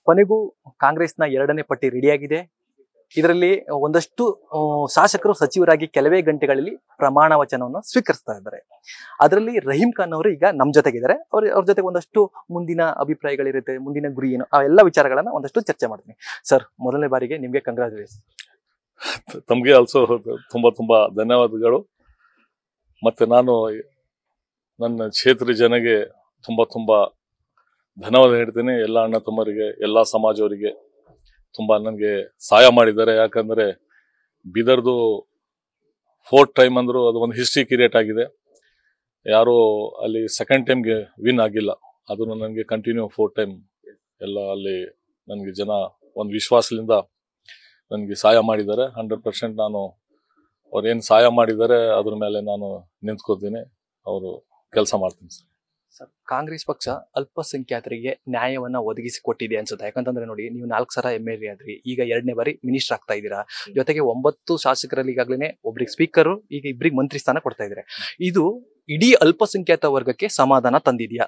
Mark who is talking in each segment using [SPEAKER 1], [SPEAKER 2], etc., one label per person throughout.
[SPEAKER 1] ಕೊನೆಗೂ ಕಾಂಗ್ರೆಸ್ನ ಎರಡನೇ ಪಟ್ಟಿ ರೆಡಿಯಾಗಿದೆ ಇದರಲ್ಲಿ ಒಂದಷ್ಟು ಆ, ಶಾಸಕರು ಸಚಿವರಾಗಿ ಕೆಲವೇ ಗಂಟೆಗಳಲ್ಲಿ ಪ್ರಮಾಣ ವಚನವನ್ನು ಸ್ವೀಕರಿಸ್ತಾ ಇದ್ದಾರೆ ಅದರಲ್ಲಿ ರಹೀಂ ಖಾನ್ ಅವರು ಈಗ ನಮ್ಮ ಜೊತೆಗಿದ್ದಾರೆ ಅವ್ರ ಅವ್ರ ಜೊತೆ ಒಂದಷ್ಟು ಮುಂದಿನ ಅಭಿಪ್ರಾಯಗಳಿರುತ್ತೆ ಮುಂದಿನ ಗುರಿ ಏನು ಆ ಎಲ್ಲ ವಿಚಾರಗಳನ್ನ ಒಂದಷ್ಟು ಚರ್ಚೆ ಮಾಡ್ತೀನಿ ಸರ್ ಮೊದಲನೇ ಬಾರಿಗೆ ನಿಮಗೆ ಕಂಗ್ರಾಚುಲೇಷನ್
[SPEAKER 2] ತಮಗೆ ಆಲ್ಸೋ ತುಂಬಾ ತುಂಬಾ ಧನ್ಯವಾದಗಳು ಮತ್ತೆ ನಾನು ನನ್ನ ಕ್ಷೇತ್ರ ಜನಗೆ ತುಂಬಾ ತುಂಬಾ ಧನ್ಯವಾದ ಹೇಳ್ತೀನಿ ಎಲ್ಲ ಅಣ್ಣ ತಮ್ಮರಿಗೆ ಎಲ್ಲ ಸಮಾಜವರಿಗೆ ತುಂಬಾ ನನಗೆ ಸಹಾಯ ಮಾಡಿದ್ದಾರೆ ಯಾಕಂದ್ರೆ ಬೀದರ್ದು ಫೋರ್ತ್ ಟೈಮ್ ಅಂದ್ರು ಅದು ಒಂದು ಹಿಸ್ಟ್ರಿ ಕ್ರಿಯೇಟ್ ಆಗಿದೆ ಯಾರು ಅಲ್ಲಿ ಸೆಕೆಂಡ್ ಟೈಮ್ಗೆ ವಿನ್ ಆಗಿಲ್ಲ ಅದನ್ನು ನನಗೆ ಕಂಟಿನ್ಯೂ ಫೋರ್ ಟೈಮ್ ಎಲ್ಲ ಅಲ್ಲಿ ನನಗೆ ಜನ ಒಂದು ವಿಶ್ವಾಸದಿಂದ ನನಗೆ ಸಹಾಯ ಮಾಡಿದ್ದಾರೆ ಹಂಡ್ರೆಡ್ ಪರ್ಸೆಂಟ್ ನಾನು ಅವ್ರು ಏನು ಸಹಾಯ ಮಾಡಿದ್ದಾರೆ ಅದ್ರ ಮೇಲೆ ನಾನು ನಿಂತ್ಕೋತೀನಿ ಅವರು ಕೆಲಸ ಮಾಡ್ತೀನಿ ಸರ್
[SPEAKER 1] ಸರ್ ಕಾಂಗ್ರೆಸ್ ಪಕ್ಷ ಅಲ್ಪಸಂಖ್ಯಾತರಿಗೆ ನ್ಯಾಯವನ್ನ ಒದಗಿಸಿ ಕೊಟ್ಟಿದೆ ಅನ್ಸುತ್ತೆ ಯಾಕಂತಂದ್ರೆ ನೋಡಿ ನೀವು ನಾಲ್ಕು ಸಲ ಎಂ ಎಲ್ ಎ ಆದ್ರಿ ಈಗ ಎರಡನೇ ಬಾರಿ ಮಿನಿಸ್ಟರ್ ಆಗ್ತಾ ಇದ್ದೀರಾ ಜೊತೆಗೆ ಒಂಬತ್ತು ಶಾಸಕರಲ್ಲಿ ಈಗಾಗಲೇ ಒಬ್ರಿಗೆ ಸ್ಪೀಕರ್ ಈಗ ಇಬ್ರಿಗೆ ಮಂತ್ರಿ ಸ್ಥಾನ ಕೊಡ್ತಾ ಇದ್ದಾರೆ ಇದು ಇಡೀ ಅಲ್ಪಸಂಖ್ಯಾತ ವರ್ಗಕ್ಕೆ ಸಮಾಧಾನ ತಂದಿದ್ಯಾ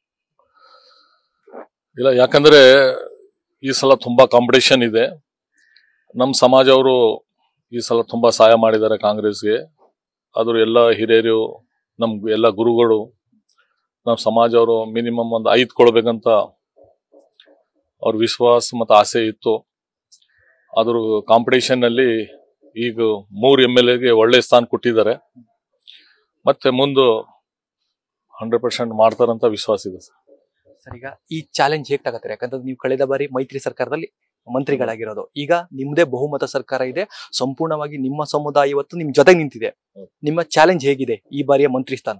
[SPEAKER 2] ಇಲ್ಲ ಯಾಕಂದ್ರೆ ಈ ಸಲ ತುಂಬಾ ಕಾಂಪಿಟೇಷನ್ ಇದೆ ನಮ್ಮ ಸಮಾಜ ಅವರು ಈ ಸಲ ತುಂಬಾ ಸಹಾಯ ಮಾಡಿದ್ದಾರೆ ಕಾಂಗ್ರೆಸ್ಗೆ ಆದ್ರೂ ಎಲ್ಲ ಹಿರಿಯರು ನಮ್ ಎಲ್ಲ ಗುರುಗಳು ನಮ್ಮ ಸಮಾಜ ಅವರು ಮಿನಿಮಮ್ ಒಂದು ಐದು ಕೊಡ್ಬೇಕಂತ ಅವ್ರ ವಿಶ್ವಾಸ ಮತ್ತು ಆಸೆ ಇತ್ತು ಆದ್ರೂ ಕಾಂಪಿಟೇಷನ್ ನಲ್ಲಿ ಈಗ ಮೂರು ಎಮ್ ಎಲ್ ಎಗೆ ಒಳ್ಳೆ ಸ್ಥಾನ ಕೊಟ್ಟಿದ್ದಾರೆ ಮತ್ತೆ ಮುಂದೆ ಹಂಡ್ರೆಡ್ ಪರ್ಸೆಂಟ್ ಮಾಡ್ತಾರಂತ ವಿಶ್ವಾಸ ಇದೆ ಸರ್
[SPEAKER 1] ಸರ್ ಈಗ ಈ ಚಾಲೆಂಜ್ ಹೇಗ್ ತಗತ್ತಾರೆ ಯಾಕಂದ್ರೆ ನೀವು ಕಳೆದ ಬಾರಿ ಮೈತ್ರಿ ಸರ್ಕಾರದಲ್ಲಿ ಮಂತ್ರಿಗಳಾಗಿರೋದು ಈಗ ನಿಮ್ದೇ ಬಹುಮತ ಸರ್ಕಾರ ಇದೆ ಸಂಪೂರ್ಣವಾಗಿ ನಿಮ್ಮ ಸಮುದಾಯ ಇವತ್ತು ನಿಮ್ ಜೊತೆಗೆ ನಿಂತಿದೆ ನಿಮ್ಮ ಚಾಲೆಂಜ್ ಹೇಗಿದೆ ಈ ಬಾರಿಯ ಮಂತ್ರಿ ಸ್ಥಾನ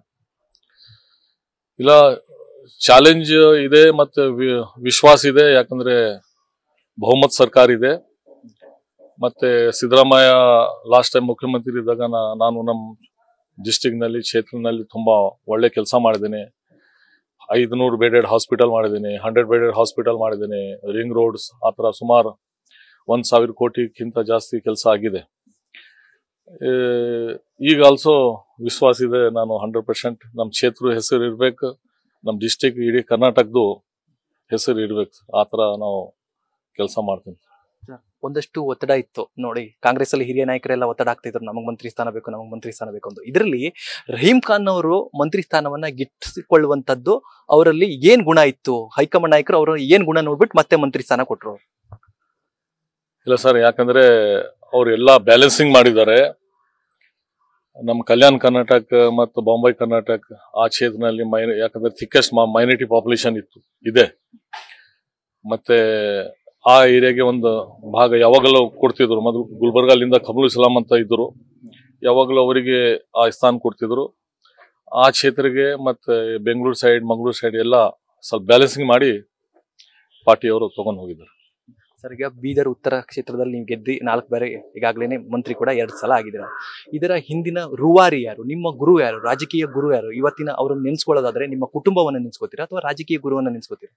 [SPEAKER 2] ಇಲ್ಲ ಚಾಲೆಂಜ್ ಇದೆ ಮತ್ತೆ ವಿ- ವಿಶ್ವಾಸ ಇದೆ ಯಾಕಂದ್ರೆ ಬಹುಮತ ಸರ್ಕಾರ ಇದೆ ಮತ್ತೆ ಸಿದ್ದರಾಮಯ್ಯ ಲಾಸ್ಟ್ ಟೈಮ್ ಮುಖ್ಯಮಂತ್ರಿ ಇದ್ದಾಗ ನಾ- ನಾನು ನಮ್ಮ ಡಿಸ್ಟಿಕ್ ನಲ್ಲಿ ಕ್ಷೇತ್ರನಲ್ಲಿ ತುಂಬಾ ಒಳ್ಳೆ ಕೆಲಸ ಮಾಡಿದ್ದೀನಿ ಐದುನೂರು ಬೆಡೆಡ್ ಹಾಸ್ಪಿಟಲ್ ಮಾಡಿದ್ದೀನಿ ಹಂಡ್ರೆಡ್ ಬೆಡೆಡ್ ಹಾಸ್ಪಿಟಲ್ ಮಾಡಿದ್ದೀನಿ ರಿಂಗ್ ರೋಡ್ಸ್ ಆ ಥರ ಸುಮಾರು ಒಂದ್ ಸಾವಿರ ಕೋಟಿಗಿಂತ ಜಾಸ್ತಿ ಕೆಲಸ ಆಗಿದೆ ಏ, ಈಗ ಆಲ್ಸೋ ವಿಶ್ವಾಸ ಇದೆ ನಾನು ಹಂಡ್ರೆಡ್ ಪರ್ಸೆಂಟ್ ನಮ್ಮ ಕ್ಷೇತ್ರ ಹೆಸರು ಇರ್ಬೇಕು ನಮ್ಮ ಡಿಸ್ಟಿಕ್ ಇಡೀ ಕರ್ನಾಟಕದ್ದು ಹೆಸರು ಇರ್ಬೇಕು ಆ ಥರ ನಾವು ಕೆಲಸ ಮಾಡ್ತೀನಿ
[SPEAKER 1] ಒಂದಷ್ಟು ಒತ್ತಡ ಇತ್ತು ನೋಡಿ ಕಾಂಗ್ರೆಸ್ ಅಲ್ಲಿ ಹಿರಿಯ ನಾಯಕರೆಲ್ಲ ಒತ್ತಡ ಆಗ್ತಿದ್ರು ನಮಗ್ ಮಂತ್ರಿ ಸ್ಥಾನ ಬೇಕು ನಮಗ್ ಮಂತ್ರಿ ಸ್ಥಾನ ಬೇಕು ಅಂತ ಇದರಲ್ಲಿ ರಹೀಂ ಖಾನ್ ಅವರು ಮಂತ್ರಿ ಸ್ಥಾನವನ್ನ ಗಿಟ್ಟಿಸಿಕೊಳ್ಳುವಂತದ್ದು ಅವರಲ್ಲಿ ಏನ್ ಗುಣ ಇತ್ತು ಹೈಕಮಾಂಡ್ ನಾಯಕರು ಅವರು ಏನ್ ಗುಣ ನೋಡ್ಬಿಟ್ಟು ಮತ್ತೆ ಮಂತ್ರಿ ಸ್ಥಾನ ಕೊಟ್ರು
[SPEAKER 2] ಇಲ್ಲ ಸರ್ ಯಾಕಂದ್ರೆ ಅವ್ರು ಎಲ್ಲ ಬ್ಯಾಲೆನ್ಸಿಂಗ್ ಮಾಡಿದ್ದಾರೆ ನಮ್ಮ ಕಲ್ಯಾಣ ಕರ್ನಾಟಕ ಮತ್ತು ಬಾಂಬೆ ಕರ್ನಾಟಕ ಆ ಕ್ಷೇತ್ರದಲ್ಲಿ ಮೈನ ಯಾಕಂದ್ರೆ ಥಿಕ್ಕೆಸ್ಟ್ ಮೈನಾರಿಟಿ ಪಾಪ್ಯುಲೇಷನ್ ಇತ್ತು ಇದೆ ಮತ್ತೆ ಆ ಏರಿಯಾಗೆ ಒಂದು ಭಾಗ ಯಾವಾಗಲೂ ಕೊಡ್ತಿದ್ರು ಮೊದಲು ಗುಲ್ಬರ್ಗಾಲಿಂದ ಕಮಲ್ ಇಸ್ಲಾಂ ಅಂತ ಇದ್ರು ಯಾವಾಗಲೂ ಅವರಿಗೆ ಆ ಸ್ಥಾನ ಕೊಡ್ತಿದ್ರು ಆ ಕ್ಷೇತ್ರಕ್ಕೆ ಮತ್ತೆ ಬೆಂಗಳೂರು ಸೈಡ್ ಮಂಗಳೂರು ಸೈಡ್ ಎಲ್ಲ ಸ್ವಲ್ಪ ಬ್ಯಾಲೆನ್ಸಿಂಗ್ ಮಾಡಿ ಪಾರ್ಟಿಯವರು ತಗೊಂಡು ಹೋಗಿದ್ದಾರೆ
[SPEAKER 1] ಸರ್ ಈಗ ಬೀದರ್ ಉತ್ತರ ಕ್ಷೇತ್ರದಲ್ಲಿ ನೀವು ಗೆದ್ದಿ ನಾಲ್ಕು ಬಾರಿ ಈಗಾಗಲೇ ಮಂತ್ರಿ ಕೂಡ ಎರಡು ಸಲ ಆಗಿದ್ದೀರ ಇದರ ಹಿಂದಿನ ರೂವಾರಿ ಯಾರು ನಿಮ್ಮ ಗುರು ಯಾರು ರಾಜಕೀಯ ಗುರು ಯಾರು ಇವತ್ತಿನ ಅವ್ರನ್ನ ನೆನ್ಸ್ಕೊಳ್ಳೋದಾದ್ರೆ ನಿಮ್ಮ ಕುಟುಂಬವನ್ನ ನೆನ್ಸ್ಕೋತೀರಾ ಅಥವಾ ರಾಜಕೀಯ ಗುರುವನ್ನ ನೆನ್ಸ್ಕೋತೀರಾ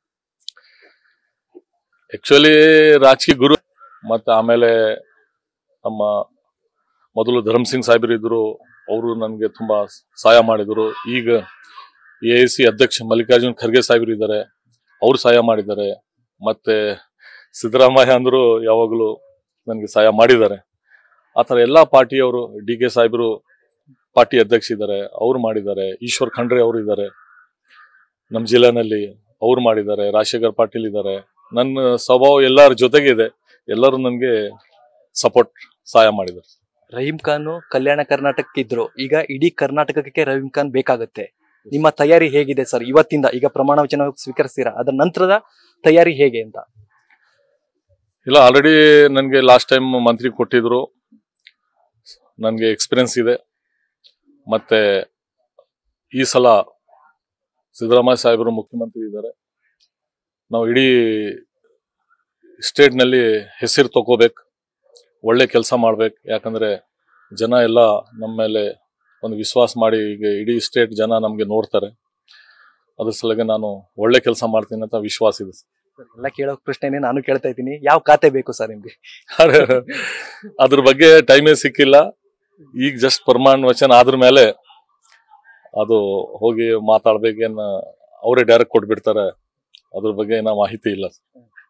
[SPEAKER 2] ಆಕ್ಚುಲಿ ರಾಜಕೀಯ ಗುರು ಮತ್ತೆ ಆಮೇಲೆ ನಮ್ಮ ಮೊದಲು ಧರ್ಮ್ ಸಿಂಗ್ ಸಾಹೇಬರು ಇದ್ರು ಅವರು ನನಗೆ ತುಂಬಾ ಸಹಾಯ ಮಾಡಿದ್ರು ಈಗ ಎ ಐ ಸಿ ಅಧ್ಯಕ್ಷ ಮಲ್ಲಿಕಾರ್ಜುನ್ ಖರ್ಗೆ ಸಾಹೇಬರು ಇದ್ದಾರೆ ಅವ್ರು ಸಹಾಯ ಮಾಡಿದ್ದಾರೆ ಮತ್ತೆ ಸಿದ್ದರಾಮಯ್ಯ ಅಂದ್ರು ಯಾವಾಗಲೂ ನನಗೆ ಸಹಾಯ ಮಾಡಿದ್ದಾರೆ ಆ ಥರ ಎಲ್ಲ ಪಾರ್ಟಿಯವರು ಡಿ ಕೆ ಸಾಹೇಬರು ಪಾರ್ಟಿ ಅಧ್ಯಕ್ಷ ಇದ್ದಾರೆ ಅವ್ರು ಮಾಡಿದ್ದಾರೆ ಈಶ್ವರ್ ಖಂಡ್ರೆ ಅವರು ಇದ್ದಾರೆ ನಮ್ಮ ಜಿಲ್ಲೆನಲ್ಲಿ ಅವ್ರು ಮಾಡಿದ್ದಾರೆ ರಾಜಶೇಖರ್ ಪಾಟೀಲ್ ಇದ್ದಾರೆ ನನ್ನ ಸ್ವಭಾವ ಎಲ್ಲರ ಜೊತೆಗೆ ಇದೆ ಎಲ್ಲರೂ ನನಗೆ ಸಪೋರ್ಟ್ ಸಹಾಯ ಮಾಡಿದ್ದಾರೆ
[SPEAKER 1] ರಹೀಂ ಖಾನ್ ಕಲ್ಯಾಣ ಕರ್ನಾಟಕಕ್ಕೆ ಇದ್ರು ಈಗ ಇಡೀ ಕರ್ನಾಟಕಕ್ಕೆ ರಹೀಂ ಖಾನ್ ಬೇಕಾಗುತ್ತೆ ನಿಮ್ಮ ತಯಾರಿ ಹೇಗಿದೆ ಸರ್ ಇವತ್ತಿಂದ ಈಗ ಪ್ರಮಾಣ ವಚನ ಸ್ವೀಕರಿಸ್ತೀರಾ ಅದರ ನಂತರದ ತಯಾರಿ ಹೇಗೆ ಅಂತ
[SPEAKER 2] ಇಲ್ಲ ಆಲ್ರೆಡಿ ನನಗೆ ಲಾಸ್ಟ್ ಟೈಮ್ ಮಂತ್ರಿ ಕೊಟ್ಟಿದ್ರು ನನಗೆ ಎಕ್ಸ್ಪೀರಿಯನ್ಸ್ ಇದೆ ಮತ್ತೆ ಈ ಸಲ ಸಿದ್ದರಾಮಯ್ಯ ಸಾಹೇಬರು ಮುಖ್ಯಮಂತ್ರಿ ಇದ್ದಾರೆ ನಾವು ಇಡೀ ಸ್ಟೇಟ್ನಲ್ಲಿ ಹೆಸರು ತಗೋಬೇಕು ಒಳ್ಳೆ ಕೆಲಸ ಮಾಡ್ಬೇಕು ಯಾಕಂದ್ರೆ ಜನ ಎಲ್ಲ ನಮ್ಮ ಮೇಲೆ ಒಂದು ವಿಶ್ವಾಸ ಮಾಡಿ ಈಗ ಇಡೀ ಸ್ಟೇಟ್ ಜನ ನಮಗೆ ನೋಡ್ತಾರೆ ಅದ್ರ ಸಲಗೆ ನಾನು ಒಳ್ಳೆ ಕೆಲಸ ಮಾಡ್ತೀನಿ ಅಂತ ವಿಶ್ವಾಸ ಇದೆ
[SPEAKER 1] ಎಲ್ಲ ಕೇಳೋ ಪ್ರಶ್ನೆನೇ ನಾನು ಕೇಳ್ತಾ ಇದ್ದೀನಿ ಯಾವ ಖಾತೆ ಬೇಕು ಸರ್ ನಿಮ್ಗೆ
[SPEAKER 2] ಅರೆ, ಅದ್ರ ಬಗ್ಗೆ ಟೈಮೇ ಸಿಕ್ಕಿಲ್ಲ ಈಗ ಜಸ್ಟ್ ಪ್ರಮಾಣ ವಚನ ಆದ್ರ ಮೇಲೆ ಅದು ಹೋಗಿ ಮಾತಾಡ್ಬೇಕೇನ್ ಅವರೇ ಡೈರೆಕ್ಟ್ ಕೊಟ್ಬಿಡ್ತಾರೆ ಅದ್ರ ಬಗ್ಗೆ ಏನೋ ಮಾಹಿತಿ ಇಲ್ಲ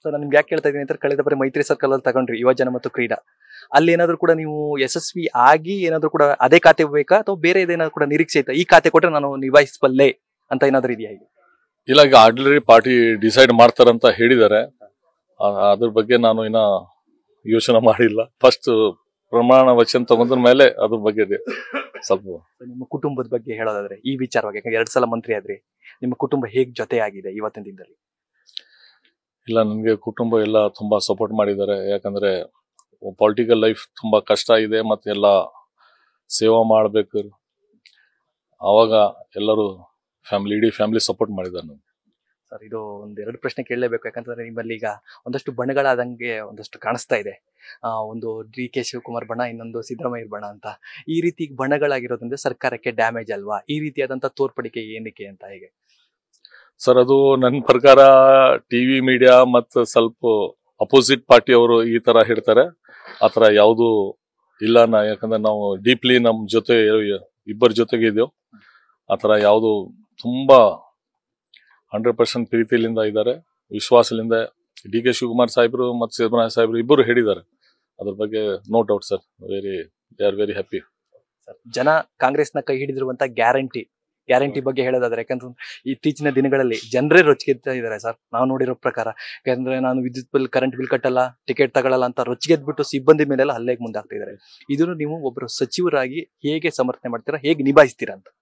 [SPEAKER 1] ಸೊ ನಾನು ನಿಮ್ಗೆ ಯಾಕೆ ಕೇಳ್ತಾ ಇದ್ದೀನಿ ಅಂತ ಕಳೆದ ಬಾರಿ ಮೈತ್ರಿ ಸರ್ಕಲ್ ಅಲ್ಲಿ ತಗೊಂಡ್ರಿ ಯುವಜನ ಮತ್ತು ಕ್ರೀಡಾ ಅಲ್ಲಿ ಏನಾದ್ರು ಕೂಡ ನೀವು ಯಶಸ್ವಿ ಆಗಿ ಏನಾದ್ರು ಕೂಡ ಅದೇ ಖಾತೆ ಬೇಕಾ ಅಥವಾ ಬೇರೆ ಏನಾದ್ರು ಕೂಡ ನಿರೀಕ್ಷೆ ಐತಾ ಈ ಖಾತೆ ಕೊಟ್ರೆ ನಾನು ನಿಭಾಯಿಸಬಲ್ಲೆ ಅಂತ ಏನಾದ್ರು ಇದೆಯಾ ಈಗ
[SPEAKER 2] ಇಲ್ಲ ಈಗ ಆರ್ಡಿನರಿ ಪಾರ್ಟಿ ಡಿಸೈಡ್ ಮಾಡ್ತಾರಂತ ಹೇಳಿದ್ದಾರೆ ಆ- ಅದ್ರ ಬಗ್ಗೆ ನಾನು ಇನ್ನ ಯೋಚನೆ ಮಾಡಿಲ್ಲ ಫಸ್ಟ್ ಪ್ರಮಾಣ ವಚನ ತಗೊಂಡ್ರ ಮೇಲೆ ಅದ್ರ ಬಗ್ಗೆ ಡೆ- ಸ್ವಲ್ಪ
[SPEAKER 1] So, ನಿಮ್ಮ ಕುಟುಂಬದ ಬಗ್ಗೆ ಹೇಳೋದಾದ್ರೆ ಈ ವಿಚಾರವಾಗಿ ಯಾಕಂದ್ರೆ ಎರಡ್ ಸಲ ಮಂತ್ರಿ ಆದ್ರಿ ನಿಮ್ಮ ಕುಟುಂಬ ಹೇಗ್ ಜೊತೆ ಆಗಿದೆ ಇವತ್ತಿನ ದಿನದಲ್ಲಿ
[SPEAKER 2] ಇಲ್ಲ ನನಗೆ ಕುಟುಂಬ ಎಲ್ಲ ತುಂಬಾ ಸಪೋರ್ಟ್ ಮಾಡಿದ್ದಾರೆ ಯಾಕಂದ್ರೆ ಪೊಲಿಟಿಕಲ್ ಲೈಫ್ ತುಂಬಾ ಕಷ್ಟ ಇದೆ ಮತ್ತೆ ಎಲ್ಲ ಸೇವಾ ಮಾಡ್ಬೇಕು ಅವಾಗ ಎಲ್ಲರೂ ಫ್ಯಾಮಿಲಿ ಇಡೀ ಫ್ಯಾಮಿಲಿ ಸಪೋರ್ಟ್ ಮಾಡಿದ್ದಾರೆ ನನಗೆ
[SPEAKER 1] ಸರ್ ಇದು ಒಂದ್ ಎರಡು ಪ್ರಶ್ನೆ ಕೇಳಲೇಬೇಕು ಯಾಕಂತಂದ್ರೆ ನಿಮ್ಮಲ್ಲಿ ಈಗ ಒಂದಷ್ಟು ಬಣ್ಣಗಳಾದಂಗೆ ಒಂದಷ್ಟು ಕಾಣಿಸ್ತಾ ಇದೆ ಆ, ಒಂದು ಡಿ ಕೆ ಶಿವಕುಮಾರ್ ಬಣ ಇನ್ನೊಂದು ಸಿದ್ದರಾಮಯ್ಯ ಬಣ ಅಂತ ಈ ರೀತಿ ಬಣ್ಣಗಳಾಗಿರೋದ್ರಿಂದ ಸರ್ಕಾರಕ್ಕೆ ಡ್ಯಾಮೇಜ್ ಅಲ್ವಾ ಈ ರೀತಿಯಾದಂತ ತೋರ್ಪಡಿಕೆ ಏನಕ್ಕೆ ಅಂತ ಹೇಗೆ
[SPEAKER 2] ಸರ್ ಅದು ನನ್ನ ಪ್ರಕಾರ ಟಿವಿ ಮೀಡಿಯಾ ಮತ್ತು ಸ್ವಲ್ಪ ಅಪೋಸಿಟ್ ಪಾರ್ಟಿ ಅವರು ಈ ತರ ಹೇಳ್ತಾರೆ ಆ ತರ ಯಾವುದು ಇಲ್ಲ ನಾ ಯಾಕಂದ್ರೆ ನಾವು ಡೀಪ್ಲಿ ನಮ್ ಜೊತೆ ಇಬ್ಬರ ಜೊತೆಗೆ ಇದ್ದೇವೆ ಆ ತರ ಯಾವುದು ತುಂಬಾ ಹಂಡ್ರೆಡ್ ಪರ್ಸೆಂಟ್ ಪ್ರೀತಿಲಿಂದ ಇದ್ದಾರೆ ವಿಶ್ವಾಸಲಿಂದ ಡಿ ಕೆ ಶಿವಕುಮಾರ್ ಸಾಹೇಬರು ಮತ್ತು ಸಿದ್ದರಾಮಯ್ಯ ಸಾಹೇಬರು ಇಬ್ಬರು ಹೇಳಿದ್ದಾರೆ ಅದ್ರ ಬಗ್ಗೆ no doubt sir very they are very happy
[SPEAKER 1] sir ಜನ ಕಾಂಗ್ರೆಸ್ನ ಕೈ ಹಿಡಿದಿರುವಂತ ಗ್ಯಾರಂಟಿ ಗ್ಯಾರಂಟಿ ಬಗ್ಗೆ ಹೇಳೋದಾದ್ರೆ ಯಾಕಂದ್ರೆ ಇತ್ತೀಚಿನ ದಿನಗಳಲ್ಲಿ ಜನರೇ ರೊಚ್ಚಿಗೆದ್ತಾ ಇದ್ದಾರೆ ಸರ್ ನಾವು ನೋಡಿರೋ ಪ್ರಕಾರ ಯಾಕಂದ್ರೆ ನಾನು ವಿದ್ಯುತ್ ಬಿಲ್ ಕರೆಂಟ್ ಬಿಲ್ ಕಟ್ಟಲ್ಲ ಟಿಕೆಟ್ ತಗೊಳ್ಳಲ್ಲ ಅಂತ ರೊಚ್ಚಿಗೆದ್ಬಿಟ್ಟು ಸಿಬ್ಬಂದಿ ಮೇಲೆಲ್ಲ ಹಲ್ಲೆಗೆ ಮುಂದಾಗ್ತಾ ಇದ್ದಾರೆ ಇದನ್ನು ನೀವು ಒಬ್ಬರು ಸಚಿವರಾಗಿ ಹೇಗೆ ಸಮರ್ಥನೆ ಮಾಡ್ತೀರಾ ಹೇಗೆ ನಿಭಾಯಿಸ್ತೀರಾ ಅಂತ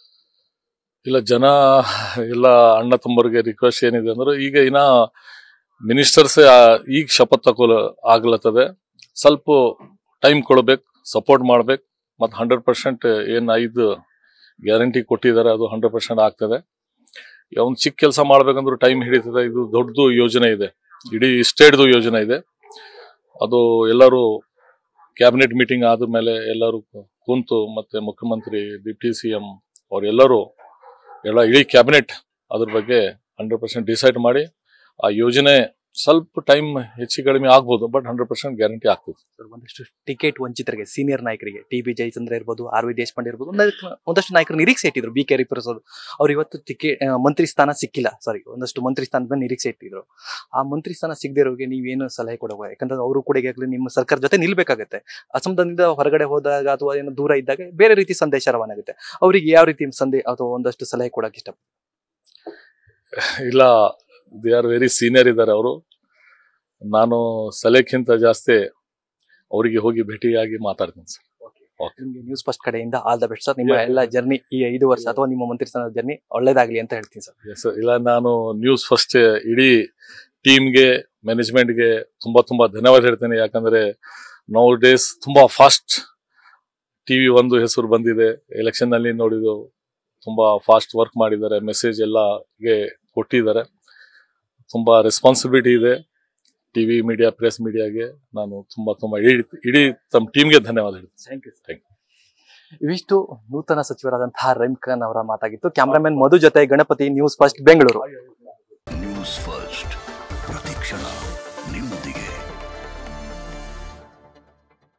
[SPEAKER 2] ಇಲ್ಲ ಜನ ಎಲ್ಲ ಅಣ್ಣ ತಮ್ಮರಿಗೆ ರಿಕ್ವೆಸ್ಟ್ ಏನಿದೆ ಅಂದ್ರೆ ಈಗ ಇನ್ನ ಮಿನಿಸ್ಟರ್ಸ್ ಈಗ ಶಪಥ ತಗೊಳ ಆಗ್ಲತ್ತದೆ ಸ್ವಲ್ಪ ಟೈಮ್ ಕೊಡ್ಬೇಕು ಸಪೋರ್ಟ್ ಮಾಡ್ಬೇಕು ಮತ್ತು ಹಂಡ್ರೆಡ್ ಪರ್ಸೆಂಟ್ ಏನ್ ಐದು ಗ್ಯಾರಂಟಿ ಕೊಟ್ಟಿದ್ದಾರೆ ಅದು ಹಂಡ್ರೆಡ್ ಪರ್ಸೆಂಟ್ ಆಗ್ತದೆ ಒಂದು ಚಿಕ್ಕ ಕೆಲಸ ಮಾಡ್ಬೇಕಂದ್ರೂ ಟೈಮ್ ಹಿಡಿತದೆ ಇದು ದೊಡ್ಡದು ಯೋಜನೆ ಇದೆ ಇಡೀ ಸ್ಟೇಟ್ದು ಯೋಜನೆ ಇದೆ ಅದು ಎಲ್ಲರೂ ಕ್ಯಾಬಿನೆಟ್ ಮೀಟಿಂಗ್ ಆದ್ಮೇಲೆ ಎಲ್ಲರೂ ಕುಂತು ಮತ್ತೆ ಮುಖ್ಯಮಂತ್ರಿ ಡಿಪ್ಟಿ ಸಿ ಎಂ ಅವರೆಲ್ಲರೂ ಎಲ್ಲ ಇಡೀ ಕ್ಯಾಬಿನೆಟ್ ಅದ್ರ ಬಗ್ಗೆ ಹಂಡ್ರೆಡ್ ಪರ್ಸೆಂಟ್ ಡಿಸೈಡ್ ಮಾಡಿ ಆ ಯೋಜನೆ ಸ್ವಲ್ಪ ಟೈಮ್ ಹೆಚ್ಚು ಕಡಿಮೆ ಆಗ್ಬೋದು ಬಟ್ ಹಂಡ್ರೆಡ್ ಪರ್ಸೆಂಟ್ ಗ್ಯಾರಂಟಿ ಆಗ್ತದೆ
[SPEAKER 1] ಸರ್, ಒಂದಷ್ಟು ಟಿಕೆಟ್ ವಂಚಿತರಿಗೆ ಸೀನಿಯರ್ ನಾಯಕರಿಗೆ ಟಿ ಬಿ ಜಯಚಂದ್ರ ಇರ್ಬೋದು ಆರ್ ವಿ ದೇಶಪಾಂಡೆ ಇರ್ಬೋದು ಒಂದಷ್ಟು ಒಂದಷ್ಟು ನಾಯಕರು ನಿರೀಕ್ಷೆ ಇಟ್ಟಿದ್ರು ಬಿ ಕೆ ಪ್ರಸಾದ್ ಅವ್ರು ಇವತ್ತು ಟಿಕೆಟ್ ಮಂತ್ರಿ ಸ್ಥಾನ ಸಿಕ್ಕಿಲ್ಲ ಸಾರಿ ಒಂದಷ್ಟು ಮಂತ್ರಿ ಸ್ಥಾನದ ನಿರೀಕ್ಷೆ ಇಟ್ಟಿದ್ರು ಆ ಮಂತ್ರಿ ಸ್ಥಾನ ಸಿಗದೆ ಇರೋರಿಗೆ ನೀವೇನು ಸಲಹೆ ಕೊಡಬೇಕು ಯಾಕಂದ್ರೆ ಅವರು ಕೂಡ ಈಗಾಗಲೇ ನಿಮ್ಮ ಸರ್ಕಾರ ಜೊತೆ ನಿಲ್ಬೇಕಾಗುತ್ತೆ ಅಸಮಾಧಾನದಿಂದ ಹೊರಗಡೆ ಹೋದಾಗ ಅಥವಾ ಏನೋ ದೂರ ಇದ್ದಾಗ ಬೇರೆ ರೀತಿ ಸಂದೇಶ ರವಾನೆ ಆಗುತ್ತೆ ಅವರಿಗೆ ಯಾವ ರೀತಿ ಸಂದೇಶ ಅಥವಾ ಒಂದಷ್ಟು ಸಲಹೆ ಕೊಡಕ್ಕೆ ಇಷ್ಟ
[SPEAKER 2] ಇಲ್ಲ ದೇ ಆರ್ ವೆರಿ ಸೀನಿಯರ್ ಇದ್ದಾರೆ ಅವರು ನಾನು ಸಲಹೆಕ್ಕಿಂತ ಜಾಸ್ತಿ ಅವರಿಗೆ ಹೋಗಿ ಭೇಟಿಯಾಗಿ ಮಾತಾಡ್ತೀನಿ ಸರ್ Okay.
[SPEAKER 1] ನಿಮಗೆ ನ್ಯೂಸ್ ಫಸ್ಟ್ ಕಡೆಯಿಂದ ಆಲ್ ದ ಬೆಸ್ಟ್ ಸರ್ ನಿಮ್ಮ ಎಲ್ಲ ಜರ್ನಿ ಈ ಐದು ವರ್ಷ ಅಥವಾ ನಿಮ್ಮ ಮಂತ್ರಿ ಸ್ಥಾನದ ಜರ್ನಿ ಒಳ್ಳೇದಾಗ್ಲಿ ಅಂತ ಹೇಳ್ತೀನಿ ಸರ್
[SPEAKER 2] ಎಸ್ ಇಲ್ಲ ನಾನು ನ್ಯೂಸ್ ಫಸ್ಟ್ ಇಡೀ ಟೀಮ್ಗೆ ಮ್ಯಾನೇಜ್ಮೆಂಟ್ಗೆ ತುಂಬಾ ತುಂಬಾ ಧನ್ಯವಾದ ಹೇಳ್ತೇನೆ ಯಾಕಂದ್ರೆ ನೌ ಡೇಸ್ ತುಂಬಾ ಫಾಸ್ಟ್ ಟಿವಿ ಒಂದು ಹೆಸರು ಬಂದಿದೆ ಎಲೆಕ್ಷನ್ ನಲ್ಲಿ ನೋಡಿದ್ದು ತುಂಬಾ ಫಾಸ್ಟ್ ವರ್ಕ್ ಮಾಡಿದ್ದಾರೆ ಮೆಸೇಜ್ ಎಲ್ಲಗೆ ಕೊಟ್ಟಿದ್ದಾರೆ ತುಂಬಾ ರೆಸ್ಪಾನ್ಸಿಬಿಲಿಟಿ ಇದೆ ಟಿವಿ ಮೀಡಿಯಾ ಪ್ರೆಸ್ ಮೀಡಿಯಾಗೆ ನಾನು ತುಂಬಾ ತುಂಬಾ ಇಡೀ ಇಡೀ ತಮ್ಮ ಟೀಮ್ಗೆ ಧನ್ಯವಾದ ಹೇಳ್ತೀನಿ
[SPEAKER 1] ಥ್ಯಾಂಕ್ ಯು
[SPEAKER 2] Thank
[SPEAKER 1] ಇವಿಷ್ಟು ನೂತನ ಸಚಿವರಾದಂತಹ ರಹೀಮ್ ಖಾನ್ ಅವರ ಮಾತಾಗಿತ್ತು ಕ್ಯಾಮ್ರಾಮನ್ ಮಧು ಜೊತೆ Ganapathi News First Bengaluru
[SPEAKER 3] News First ಪ್ರತಿಕ್ಷಣ ನಿಮ್ಮೊಂದಿಗೆ